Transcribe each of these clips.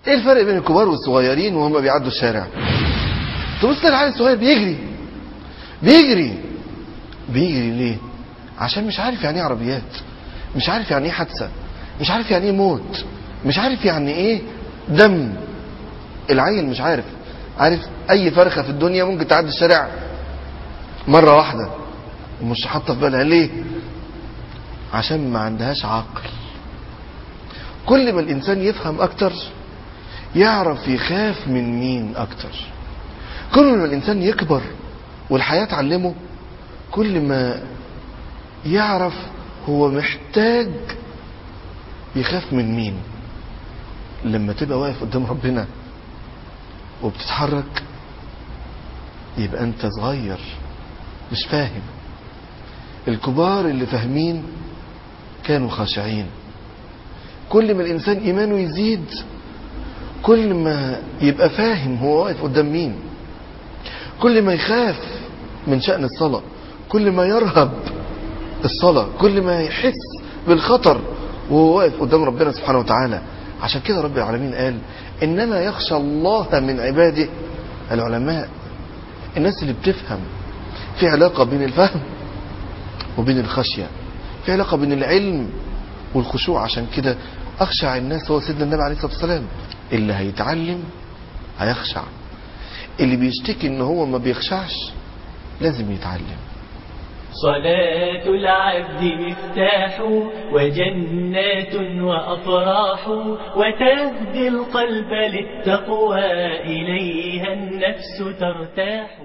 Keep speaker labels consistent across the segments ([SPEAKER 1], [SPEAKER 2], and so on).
[SPEAKER 1] ايه الفرق بين الكبار والصغيرين وهم بيعدوا الشارع تبص العيل الصغير بيجري بيجري بيجري ليه عشان مش عارف يعني ايه عربيات مش عارف يعني ايه حادثه مش عارف يعني ايه موت مش عارف يعني ايه دم العيل مش عارف عارف اي فرخه في الدنيا ممكن تعدي الشارع مره واحده ومش حاطه في بالها ليه عشان ما عندهاش عقل كل ما الانسان يفهم اكتر يعرف يخاف من مين اكتر كل ما الانسان يكبر والحياه تعلمه كل ما يعرف هو محتاج يخاف من مين لما تبقى واقف قدام ربنا وبتتحرك يبقى انت صغير مش فاهم الكبار اللي فاهمين كانوا خاشعين كل ما الانسان ايمانه يزيد كل ما يبقى فاهم هو واقف قدام مين كل ما يخاف من شأن الصلاة كل ما يرهب الصلاة كل ما يحس بالخطر وهو واقف قدام ربنا سبحانه وتعالى عشان كده رب العالمين قال إنما يخشى الله من عباده العلماء الناس اللي بتفهم في علاقة بين الفهم وبين الخشية في علاقة بين العلم والخشوع عشان كده أخشع الناس هو سيدنا النبي عليه الصلاة والسلام اللي هيتعلم هيخشع اللي بيشتكي ان هو ما بيخشعش لازم يتعلم
[SPEAKER 2] صلاة العبد مفتاح وجنات وأفراح وتهدي القلب للتقوى إليها النفس ترتاح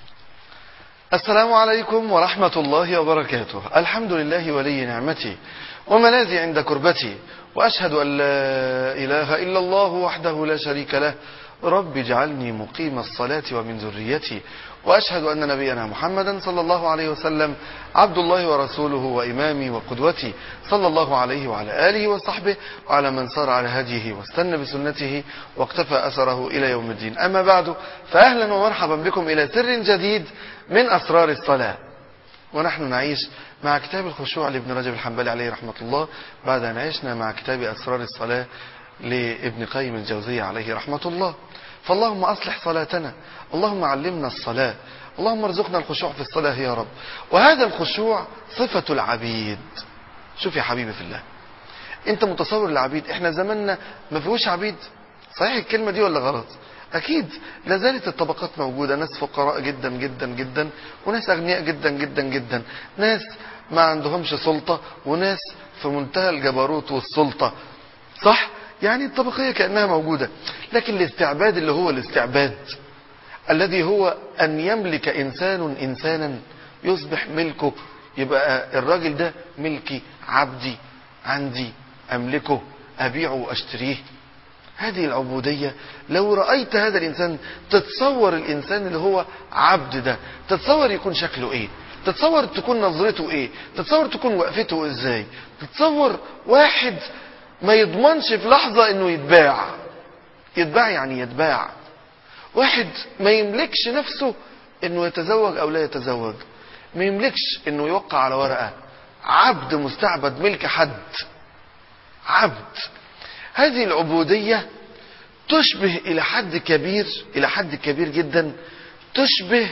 [SPEAKER 1] السلام عليكم ورحمة الله وبركاته الحمد لله ولي نعمتي وملاذي عند كربتي وأشهد أن لا إله إلا الله وحده لا شريك له رب اجعلني مقيم الصلاة ومن ذريتي وأشهد أن نبينا محمدا صلى الله عليه وسلم عبد الله ورسوله وإمامي وقدوتي صلى الله عليه وعلى آله وصحبه وعلى من صار على هديه واستنى بسنته واقتفى أثره إلى يوم الدين أما بعد فأهلا ومرحبا بكم إلى سر جديد من أسرار الصلاة ونحن نعيش مع كتاب الخشوع لابن رجب الحنبلي عليه رحمة الله بعد أن عشنا مع كتاب أسرار الصلاة لابن قيم الجوزية عليه رحمة الله فاللهم أصلح صلاتنا اللهم علمنا الصلاة اللهم ارزقنا الخشوع في الصلاة يا رب وهذا الخشوع صفة العبيد شوف يا حبيبي في الله انت متصور العبيد احنا زماننا ما فيهوش عبيد صحيح الكلمة دي ولا غلط اكيد لا زالت الطبقات موجودة ناس فقراء جدا جدا جدا وناس اغنياء جدا جدا جدا ناس ما عندهمش سلطة وناس في منتهى الجبروت والسلطة صح يعني الطبقية كأنها موجودة لكن الاستعباد اللي هو الاستعباد الذي هو أن يملك إنسان إنسانا يصبح ملكه يبقى الراجل ده ملكي عبدي عندي أملكه أبيعه وأشتريه هذه العبودية لو رأيت هذا الإنسان تتصور الإنسان اللي هو عبد ده تتصور يكون شكله إيه تتصور تكون نظرته إيه تتصور تكون وقفته إزاي تتصور واحد ما يضمنش في لحظة انه يتباع يتباع يعني يتباع واحد ما يملكش نفسه انه يتزوج او لا يتزوج ما يملكش انه يوقع على ورقة عبد مستعبد ملك حد عبد هذه العبودية تشبه الى حد كبير الى حد كبير جدا تشبه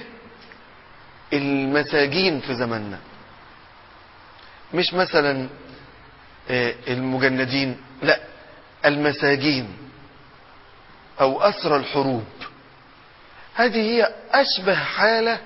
[SPEAKER 1] المساجين في زماننا مش مثلا المجندين لا المساجين او اسرى الحروب هذه هي اشبه حالة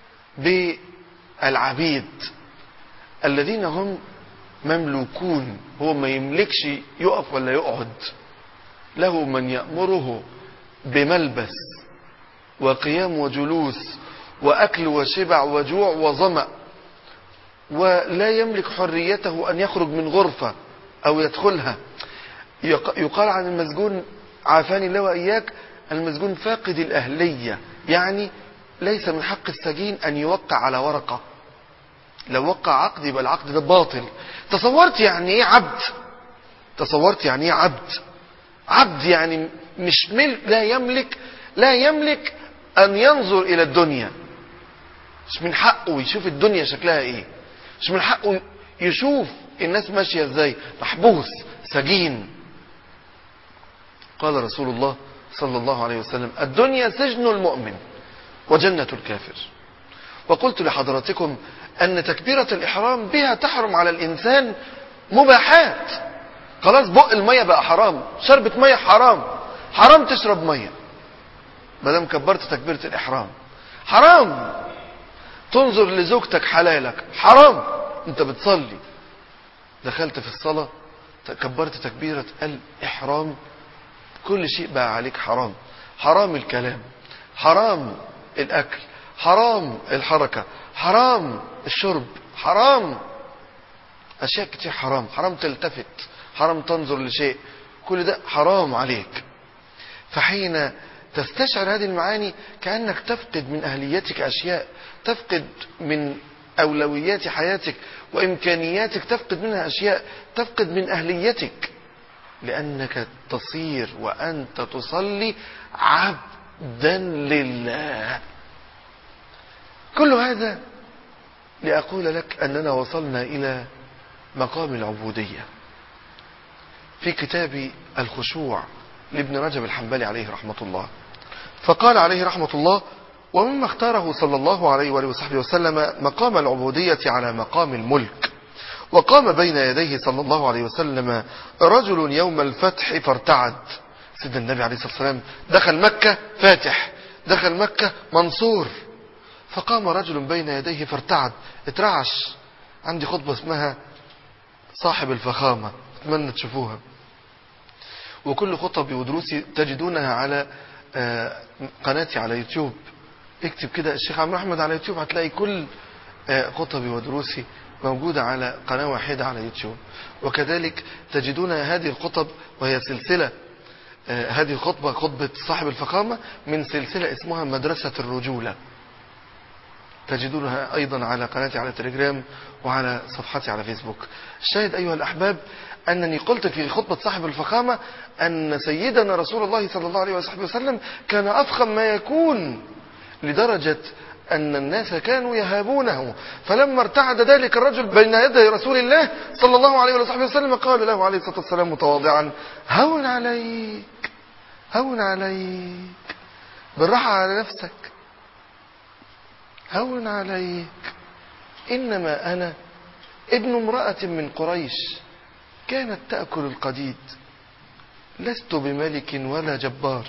[SPEAKER 1] بالعبيد الذين هم مملوكون هو ما يملكش يقف ولا يقعد له من يأمره بملبس وقيام وجلوس وأكل وشبع وجوع وظمأ ولا يملك حريته أن يخرج من غرفة أو يدخلها يقال عن المسجون عافاني الله وإياك المسجون فاقد الأهلية يعني ليس من حق السجين أن يوقع على ورقة لو وقع عقد يبقى العقد ده باطل تصورت يعني ايه عبد تصورت يعني ايه عبد عبد يعني مش ملك لا يملك لا يملك أن ينظر إلى الدنيا مش من حقه يشوف الدنيا شكلها ايه مش من حقه يشوف الناس ماشية ازاي محبوس سجين قال رسول الله صلى الله عليه وسلم الدنيا سجن المؤمن وجنة الكافر وقلت لحضراتكم أن تكبيرة الإحرام بها تحرم على الإنسان مباحات خلاص بق المية بقى حرام شربة مية حرام حرام تشرب مية مادام كبرت تكبيرة الإحرام حرام تنظر لزوجتك حلالك حرام انت بتصلي دخلت في الصلاة كبرت تكبيرة الإحرام كل شيء بقى عليك حرام حرام الكلام حرام الأكل حرام الحركة حرام الشرب حرام أشياء كتير حرام حرام تلتفت حرام تنظر لشيء كل ده حرام عليك فحين تستشعر هذه المعاني كأنك تفقد من أهليتك أشياء تفقد من أولويات حياتك وإمكانياتك تفقد منها أشياء تفقد من أهليتك لأنك تصير وأنت تصلي عبدا لله كل هذا لأقول لك أننا وصلنا إلى مقام العبودية في كتاب الخشوع لابن رجب الحنبلي عليه رحمة الله فقال عليه رحمة الله ومما اختاره صلى الله عليه وآله وصحبه وسلم مقام العبودية على مقام الملك وقام بين يديه صلى الله عليه وسلم رجل يوم الفتح فارتعد سيدنا النبي عليه الصلاة والسلام دخل مكة فاتح دخل مكة منصور فقام رجل بين يديه فارتعد اترعش عندي خطبة اسمها صاحب الفخامة اتمنى تشوفوها وكل خطبي ودروسي تجدونها على قناتي على يوتيوب اكتب كده الشيخ عمرو احمد على يوتيوب هتلاقي كل خطبي ودروسي موجودة على قناة واحدة على يوتيوب وكذلك تجدون هذه الخطب وهي سلسلة هذه الخطبة خطبة صاحب الفخامة من سلسلة اسمها مدرسة الرجولة تجدونها أيضا على قناتي على تليجرام وعلى صفحتي على فيسبوك الشاهد أيها الأحباب أنني قلت في خطبة صاحب الفخامة أن سيدنا رسول الله صلى الله عليه وسلم كان أفخم ما يكون لدرجة أن الناس كانوا يهابونه فلما ارتعد ذلك الرجل بين يدي رسول الله صلى الله عليه وصحبه وسلم قال له عليه الصلاة والسلام متواضعا هون عليك هون عليك بالراحة على نفسك هون عليك إنما أنا ابن امرأة من قريش كانت تأكل القديد لست بملك ولا جبار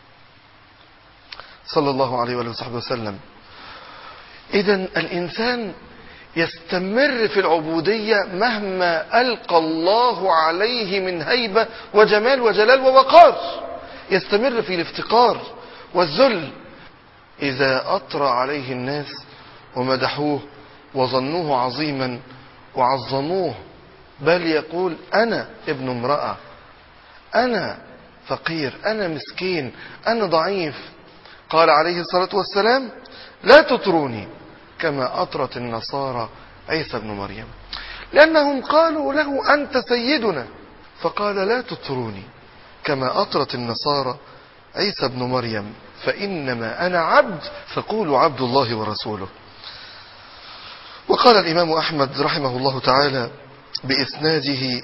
[SPEAKER 1] صلى الله عليه وآله وصحبه وسلم إذا الإنسان يستمر في العبودية مهما ألقى الله عليه من هيبة وجمال وجلال ووقار يستمر في الافتقار والذل إذا أطرى عليه الناس ومدحوه وظنوه عظيما وعظموه بل يقول أنا ابن امرأة أنا فقير أنا مسكين أنا ضعيف قال عليه الصلاة والسلام لا تطروني كما أطرت النصارى عيسى بن مريم لأنهم قالوا له أنت سيدنا فقال لا تطروني كما أطرت النصارى عيسى بن مريم فإنما أنا عبد فقولوا عبد الله ورسوله وقال الإمام أحمد رحمه الله تعالى بإسناده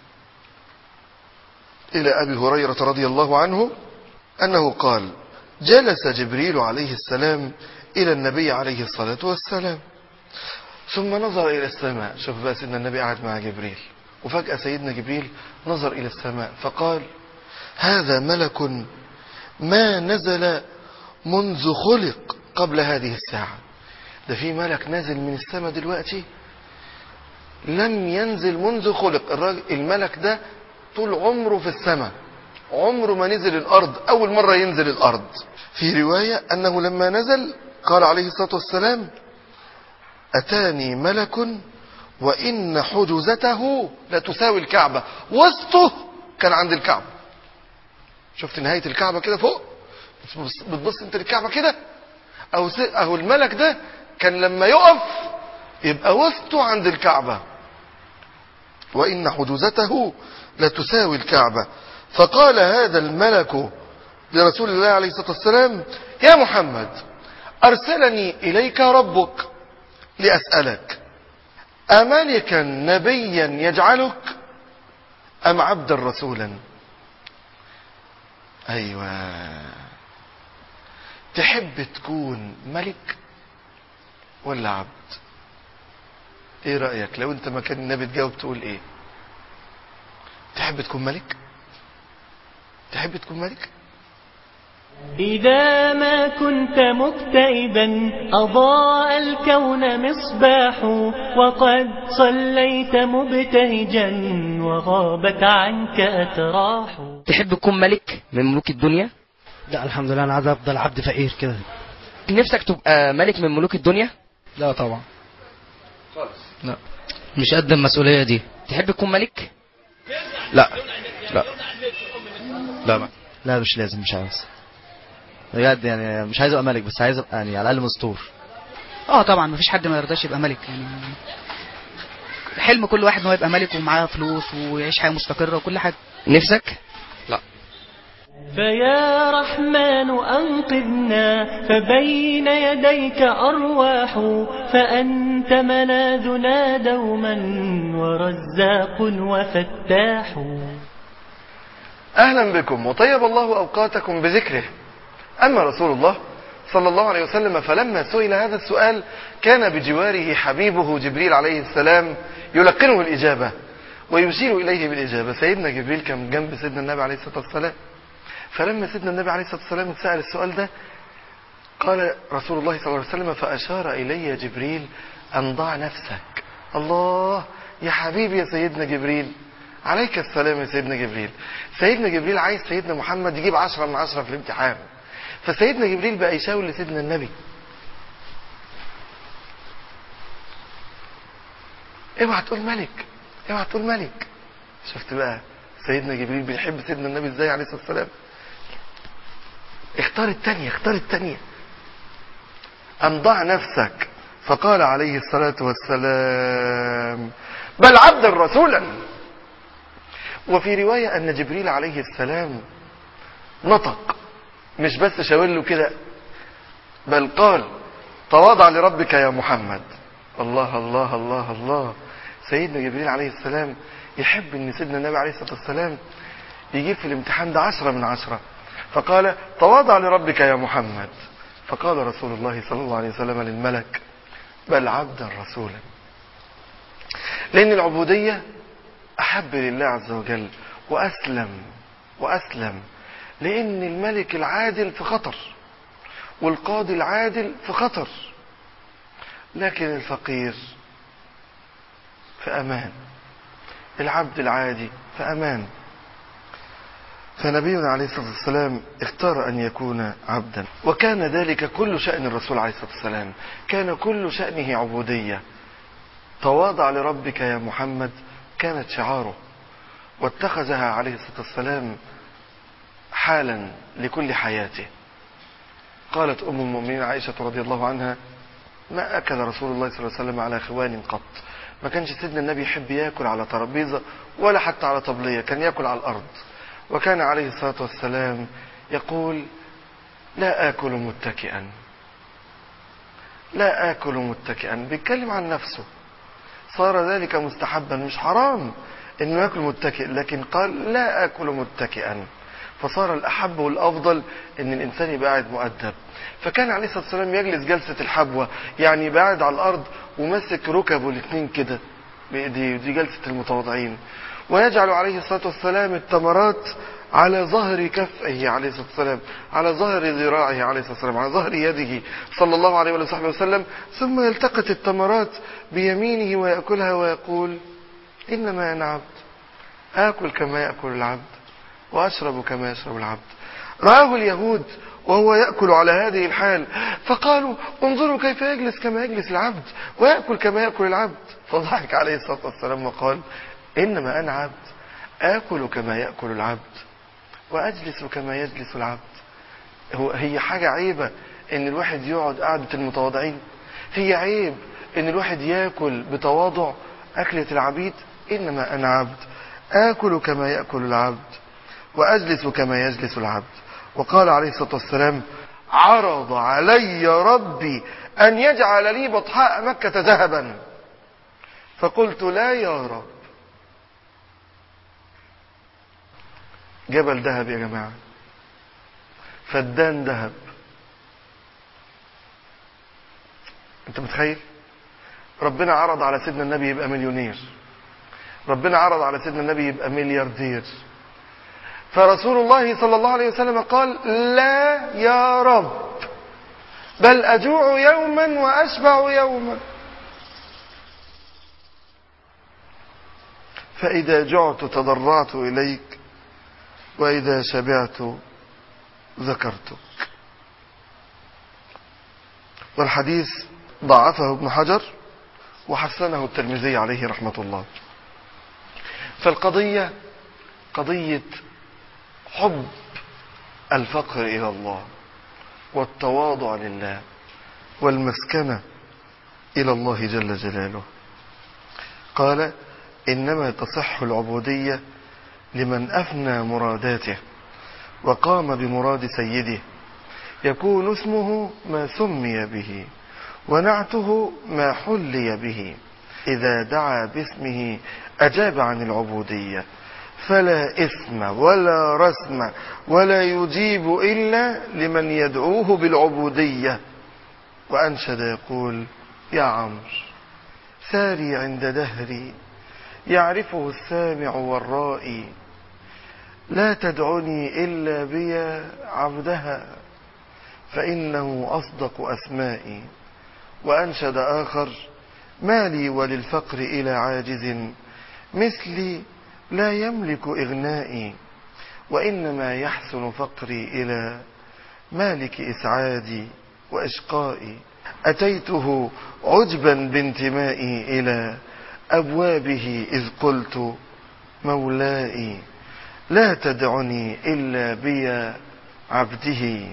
[SPEAKER 1] إلى أبي هريرة رضي الله عنه أنه قال جلس جبريل عليه السلام إلى النبي عليه الصلاة والسلام ثم نظر إلى السماء شوف بقى سيدنا النبي قاعد مع جبريل وفجأة سيدنا جبريل نظر إلى السماء فقال هذا ملك ما نزل منذ خلق قبل هذه الساعة ده في ملك نازل من السماء دلوقتي لم ينزل منذ خلق الراجل الملك ده طول عمره في السماء عمره ما نزل الأرض أول مرة ينزل الأرض في رواية أنه لما نزل قال عليه الصلاة والسلام أتاني ملك وإن حجزته لا تساوي الكعبة وسطه كان عند الكعبة شفت نهاية الكعبة كده فوق بتبص انت للكعبة كده أو, أو الملك ده كان لما يقف يبقى وسطه عند الكعبة وإن حجزته لا تساوي الكعبة فقال هذا الملك لرسول الله عليه الصلاة والسلام يا محمد أرسلني إليك ربك لأسألك أملكا نبيا يجعلك أم عبدا رسولا ايوه تحب تكون ملك ولا عبد ايه رأيك لو انت مكان النبي تجاوب تقول ايه تحب تكون ملك تحب تكون ملك
[SPEAKER 2] إذا ما كنت مكتئبا أضاء الكون مصباح وقد صليت مبتهجا وغابت عنك أتراح
[SPEAKER 3] تحب تكون ملك من ملوك الدنيا
[SPEAKER 4] لا الحمد لله انا عايز افضل عبد فقير كده
[SPEAKER 3] نفسك تبقى ملك من ملوك الدنيا
[SPEAKER 4] لا طبعا لا مش قد المسؤوليه دي
[SPEAKER 3] تحب تكون ملك
[SPEAKER 4] لا لا لا ما. لا مش لازم مش عايز بجد يعني مش عايز ابقى ملك بس عايز ابقى يعني على الاقل مستور
[SPEAKER 5] اه طبعا مفيش حد ما يرضاش يبقى ملك يعني حلم كل واحد ان هو يبقى ملك ومعاه فلوس ويعيش حياه مستقره وكل حاجه
[SPEAKER 3] نفسك
[SPEAKER 2] فيا رحمن أنقذنا فبين يديك أرواح فأنت ملاذنا دوما ورزاق وفتاح
[SPEAKER 1] اهلا بكم وطيب الله اوقاتكم بذكره اما رسول الله صلى الله عليه وسلم فلما سئل هذا السؤال كان بجواره حبيبه جبريل عليه السلام يلقنه الاجابه ويشير اليه بالاجابه سيدنا جبريل كان جنب سيدنا النبي عليه الصلاه والسلام فلما سيدنا النبي عليه الصلاه والسلام اتسال السؤال ده قال رسول الله صلى الله عليه وسلم فاشار الي جبريل ان ضع نفسك الله يا حبيبي يا سيدنا جبريل عليك السلام يا سيدنا جبريل سيدنا جبريل عايز سيدنا محمد يجيب عشرة من عشرة في الامتحان فسيدنا جبريل بقى يشاور لسيدنا النبي اوعى تقول ملك اوعى تقول ملك شفت بقى سيدنا جبريل بيحب سيدنا النبي ازاي عليه الصلاه والسلام اختار التانية اختار التانية أن ضع نفسك فقال عليه الصلاة والسلام بل عبدا رسولا وفي رواية أن جبريل عليه السلام نطق مش بس شاور له كده بل قال تواضع لربك يا محمد الله الله الله الله سيدنا جبريل عليه السلام يحب ان سيدنا النبي عليه الصلاة والسلام يجيب في الامتحان ده عشرة من عشرة فقال تواضع لربك يا محمد فقال رسول الله صلى الله عليه وسلم للملك بل عبدا رسولا لأن العبودية أحب لله عز وجل وأسلم وأسلم لأن الملك العادل في خطر والقاضي العادل في خطر لكن الفقير في أمان العبد العادي في أمان فنبينا عليه الصلاة والسلام اختار أن يكون عبدا وكان ذلك كل شأن الرسول عليه الصلاة والسلام كان كل شأنه عبودية تواضع لربك يا محمد كانت شعاره واتخذها عليه الصلاة والسلام حالا لكل حياته قالت أم المؤمنين عائشة رضي الله عنها ما أكل رسول الله صلى الله عليه وسلم على خوان قط ما كانش سيدنا النبي يحب ياكل على ترابيزة ولا حتى على طبلية كان ياكل على الأرض وكان عليه الصلاة والسلام يقول لا آكل متكئا لا آكل متكئا بيتكلم عن نفسه صار ذلك مستحبا مش حرام انه ياكل متكئ لكن قال لا آكل متكئا فصار الأحب والأفضل ان الإنسان يبقى قاعد مؤدب فكان عليه الصلاة والسلام يجلس جلسة الحبوة يعني يبقى قاعد على الأرض وماسك ركبه الاثنين كده بإيديه دي جلسة المتواضعين ويجعل عليه الصلاة والسلام التمرات على ظهر كفه عليه الصلاة والسلام على ظهر ذراعه عليه الصلاة والسلام على ظهر يده صلى الله عليه وصحبه وسلم ثم يلتقط التمرات بيمينه ويأكلها ويقول إنما أنا عبد آكل كما يأكل العبد وأشرب كما يشرب العبد رآه اليهود وهو يأكل على هذه الحال فقالوا انظروا كيف يجلس كما يجلس العبد ويأكل كما يأكل العبد فضحك عليه الصلاة والسلام وقال إنما أنا عبد آكل كما يأكل العبد وأجلس كما يجلس العبد هو هي حاجة عيبة إن الواحد يقعد قعدة المتواضعين هي عيب إن الواحد يأكل بتواضع أكلة العبيد إنما أنا عبد آكل كما يأكل العبد وأجلس كما يجلس العبد وقال عليه الصلاة والسلام عرض علي ربي أن يجعل لي بطحاء مكة ذهبا فقلت لا يا رب جبل ذهب يا جماعة فدان ذهب انت متخيل ربنا عرض على سيدنا النبي يبقى مليونير ربنا عرض على سيدنا النبي يبقى ملياردير فرسول الله صلى الله عليه وسلم قال لا يا رب بل أجوع يوما وأشبع يوما فإذا جعت تضرعت إليك وإذا شبعت ذكرتك والحديث ضعفه ابن حجر وحسنه الترمذي عليه رحمة الله فالقضية قضية حب الفقر إلى الله والتواضع لله والمسكنة إلى الله جل جلاله قال إنما تصح العبودية لمن أفنى مراداته وقام بمراد سيده يكون اسمه ما سمي به ونعته ما حلي به إذا دعا باسمه أجاب عن العبودية فلا إثم ولا رسم ولا يجيب إلا لمن يدعوه بالعبودية وأنشد يقول يا عمرو ساري عند دهري يعرفه السامع والرائي لا تدعني إلا بي عبدها فإنه أصدق أسمائي وأنشد آخر ما لي وللفقر إلى عاجز مثلي لا يملك إغنائي وإنما يحسن فقري إلى مالك إسعادي وإشقائي أتيته عجبا بانتمائي إلى أبوابه إذ قلت مولائي لا تدعني إلا بي عبده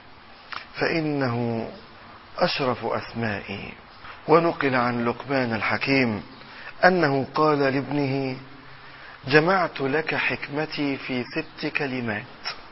[SPEAKER 1] فإنه أشرف أسمائي ونقل عن لقمان الحكيم أنه قال لابنه جمعت لك حكمتي في ست كلمات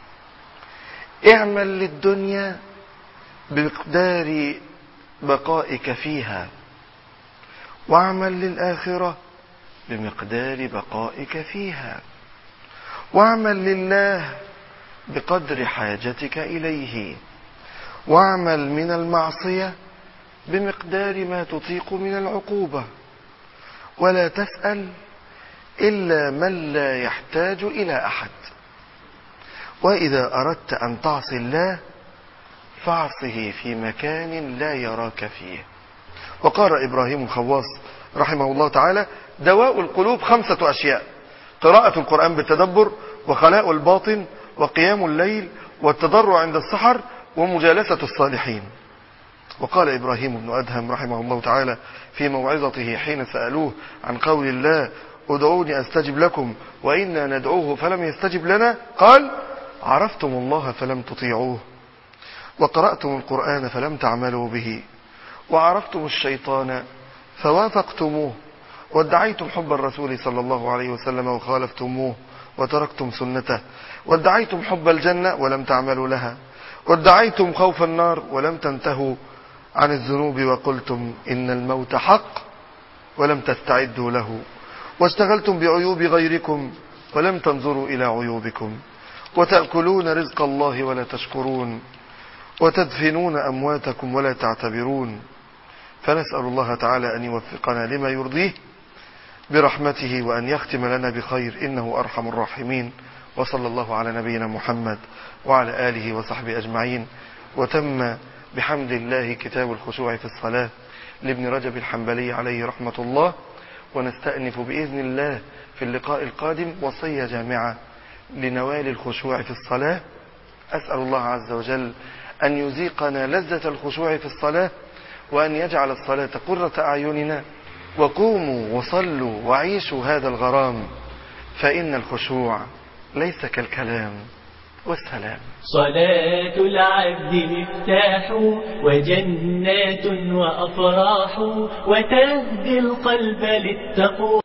[SPEAKER 1] اعمل للدنيا بمقدار بقائك فيها واعمل للآخرة بمقدار بقائك فيها واعمل لله بقدر حاجتك إليه واعمل من المعصية بمقدار ما تطيق من العقوبة ولا تسأل إلا من لا يحتاج إلى أحد وإذا أردت أن تعصي الله فاعصه في مكان لا يراك فيه وقال إبراهيم الخواص رحمه الله تعالى دواء القلوب خمسة أشياء قراءة القرآن بالتدبر وخلاء الباطن وقيام الليل والتضرع عند السحر ومجالسة الصالحين وقال إبراهيم بن أدهم رحمه الله تعالى في موعظته حين سألوه عن قول الله ادعوني أستجب لكم وإنا ندعوه فلم يستجب لنا قال عرفتم الله فلم تطيعوه وقرأتم القرآن فلم تعملوا به وعرفتم الشيطان فوافقتموه وادعيتم حب الرسول صلى الله عليه وسلم وخالفتموه وتركتم سنته وادعيتم حب الجنة ولم تعملوا لها وادعيتم خوف النار ولم تنتهوا عن الذنوب وقلتم إن الموت حق ولم تستعدوا له واشتغلتم بعيوب غيركم ولم تنظروا إلى عيوبكم وتأكلون رزق الله ولا تشكرون وتدفنون أمواتكم ولا تعتبرون فنسأل الله تعالى أن يوفقنا لما يرضيه برحمته وأن يختم لنا بخير إنه أرحم الراحمين وصلى الله على نبينا محمد وعلى آله وصحبه أجمعين وتم بحمد الله كتاب الخشوع في الصلاة لابن رجب الحنبلي عليه رحمة الله ونستأنف بإذن الله في اللقاء القادم وصية جامعة لنوال الخشوع في الصلاة أسأل الله عز وجل أن يذيقنا لذة الخشوع في الصلاة وأن يجعل الصلاة قرة أعيننا وقوموا وصلوا وعيشوا هذا الغرام فإن الخشوع ليس كالكلام والسلام
[SPEAKER 2] صلاة العبد مفتاح وجنات وأفراح وتهدي القلب للتقوى